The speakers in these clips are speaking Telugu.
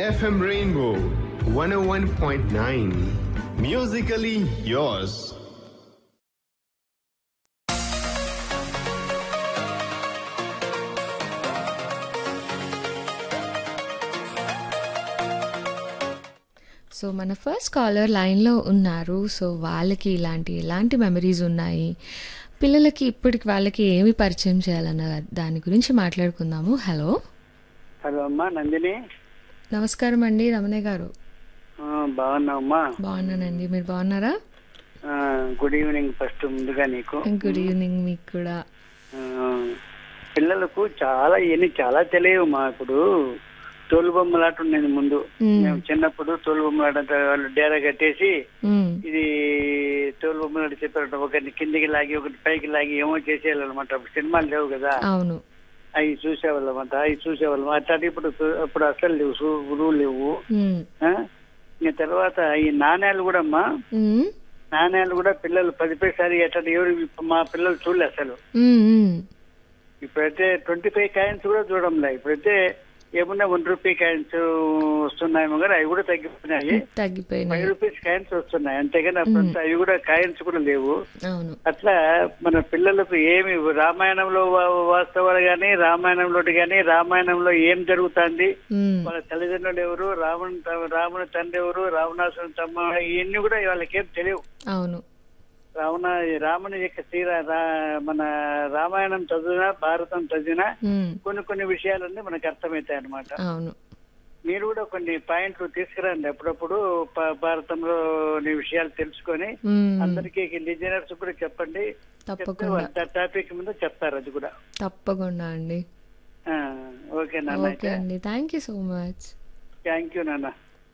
FM Rainbow 101.9. Musically yours. So మన ఫస్ట్ కాలర్ లైన్లో ఉన్నారు సో వాళ్ళకి ఇలాంటి ఎలాంటి మెమరీస్ ఉన్నాయి పిల్లలకి ఇప్పటికి వాళ్ళకి ఏమి పరిచయం చేయాలన్న దాని గురించి మాట్లాడుకుందాము హలో హలో అమ్మా నందిని నమస్కారం అండి రమణ గారు ఆ, బాగున్నావమ్మా బాగున్నానండి మీరు బాగున్నారా ఆ, గుడ్ ఈవినింగ్ ఫస్ట్ ముందుగా నీకు గుడ్ ఈవినింగ్ మీకు కూడా ఆ, పిల్లలకు చాలా ఇవన్నీ చాలా తెలియవు మా ఇప్పుడు తోలు బొమ్మలాట ఉండేది ముందు మ్మ్. మేము చిన్నప్పుడు తోలు బొమ్మలాట అంతా వాళ్ళు డేరా కట్టేసి మ్మ్. ఇది తోలు బొమ్మలాట చెప్పారు ఒకరిని కిందికి లాగి ఒకటి పైకి లాగి ఏమో చేసేయాలన్నమాట అప్పుడు సినిమాలు లేవు కదా అవును అవి చూసేవాళ్ళం అంట అవి చూసేవాళ్ళం అట్లాంటి ఇప్పుడు ఇప్పుడు అసలు లేవు రూల్ లేవు మ్మ్. ఆ? ఇంకా తర్వాత ఈ నాణ్యాలు కూడా అమ్మా మ్మ్. నాణ్యాలు కూడా పిల్లలు పది పైసారి ఎట్లా ఎవరు ఇప్పుడు మా పిల్లలు చూడలే అసలు మ్మ్. మ్మ్. ఇప్పుడైతే ట్వంటీ ఫైవ్ కాయిన్స్ కూడా చూడంలే ఇప్పుడైతే ఏమున్నా వన్ రూపీ కాయిన్స్ వస్తున్నాయేమో కానీ అవి కూడా తగ్గిపోయినాయి ఫైవ్ తగ్గిపోయినాయి రూపీస్ కాయిన్స్ వస్తున్నాయి అంతేగాని అప్పుడు అవి కూడా కాయిన్స్ కూడా లేవు అవును అట్లా మన పిల్లలకు ఏమి రామాయణంలో వా- వాస్తవాలు గాని రామాయణంలో గాని రామాయణంలో ఏం జరుగుతుంది మ్మ్. వాళ్ళ తల్లిదండ్రులు ఎవరు రావణ్ రావణుని తండ్రి ఎవరు రావణాసుని తమ్మ ఇవన్నీ కూడా వాళ్ళకేం తెలియవు అవును రావణ రాముని యొక్క శ్రీరా రా- మన రామాయణం చదివినా భారతం చదివినా మ్మ్. కొన్ని కొన్ని విషయాలన్నీ మనకు అర్థమవుతాయి అన్నమాట అవును మీరు కూడా కొన్ని పాయింట్లు తీసుకురండి అప్పుడప్పుడు ప- భారతంలోని విషయాలు తెలుసుకొని మ్మ్. అందరికీ లిజనర్స్ కూడా చెప్పండి చెప్తే తప్పకుండా వాళ్ళు ఆ టాపిక్ మీద చెప్తారు అది కూడా తప్పకుండా అండి ఆ, ఓకే నాన్న ఓకే అండి thank you so much thank you నాన్న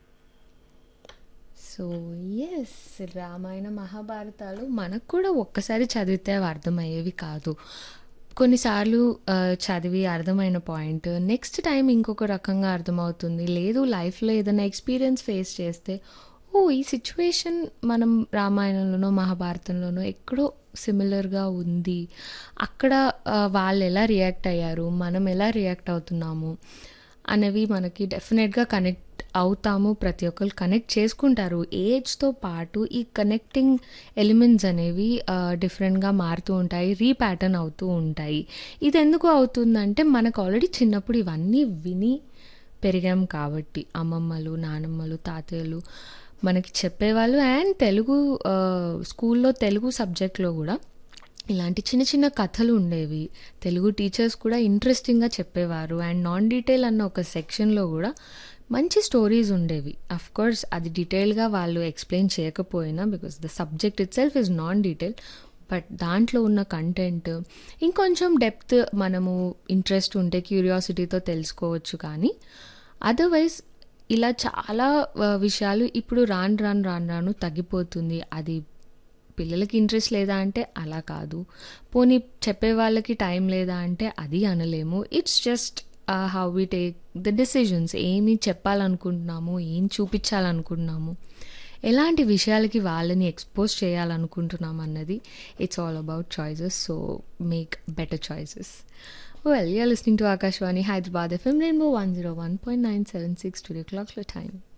సో ఎస్ రామాయణ మహాభారతాలు మనకు కూడా ఒక్కసారి చదివితే అవి అర్థమయ్యేవి కాదు కొన్నిసార్లు ఆ, చదివి అర్థమైన పాయింట్ నెక్స్ట్ టైం ఇంకొక రకంగా అర్థమవుతుంది లేదు లైఫ్లో ఏదైనా ఎక్స్పీరియన్స్ ఫేస్ చేస్తే ఓ ఈ సిచ్యువేషన్ మనం రామాయణంలోనో మహాభారతంలోనో ఎక్కడో సిమిలర్గా ఉంది అక్కడ ఆ, వాళ్ళు ఎలా రియాక్ట్ అయ్యారు మనం ఎలా రియాక్ట్ అవుతున్నాము అనేవి మనకి డెఫినెట్గా కనెక్ట్ అవుతాము ప్రతి ఒక్కరు కనెక్ట్ చేసుకుంటారు ఏజ్తో పాటు ఈ కనెక్టింగ్ ఎలిమెంట్స్ అనేవి డిఫరెంట్గా మారుతూ ఉంటాయి రీప్యాటర్న్ అవుతూ ఉంటాయి ఇది ఎందుకు అవుతుందంటే మనకు ఆల్రెడీ చిన్నప్పుడు ఇవన్నీ విని పెరిగాం కాబట్టి అమ్మమ్మలు నానమ్మలు తాతయ్యలు మనకి చెప్పేవాళ్ళు అండ్ తెలుగు ఆ, స్కూల్లో తెలుగు సబ్జెక్ట్లో కూడా ఇలాంటి చిన్న చిన్న కథలు ఉండేవి తెలుగు టీచర్స్ కూడా ఇంట్రెస్టింగ్గా చెప్పేవారు అండ్ నాన్ డీటెయిల్ అన్న ఒక సెక్షన్లో కూడా మంచి స్టోరీస్ ఉండేవి అఫ్ కోర్స్ అది డీటెయిల్గా వాళ్ళు ఎక్స్ప్లెయిన్ చేయకపోయినా because the subject it self is non detail but దాంట్లో ఉన్న కంటెంట్ ఇంకొంచెం డెప్త్ మనము ఇంట్రెస్ట్ ఉంటే క్యూరియాసిటీతో తెలుసుకోవచ్చు కానీ అదర్వైజ్ ఇలా చాలా ఆ, విషయాలు ఇప్పుడు రాను రాను రాను రాను తగ్గిపోతుంది అది పిల్లలకి ఇంట్రెస్ట్ లేదా అంటే అలా కాదు పోనీ చెప్పే వాళ్ళకి టైం లేదా అంటే అది అనలేము it's just how we take the decisions ఏమి చెప్పాలనుకుంటున్నాము ఏం చూపించాలనుకుంటున్నాము ఎలాంటి విషయాలకి వాళ్ళని ఎక్స్పోజ్ చేయాలనుకుంటున్నాం అన్నది it's all about choices so make better choices well you're listening to Akashvani Hyderabad FM rainbow one zero one point nine seven six two క్లాక్స్లో టైం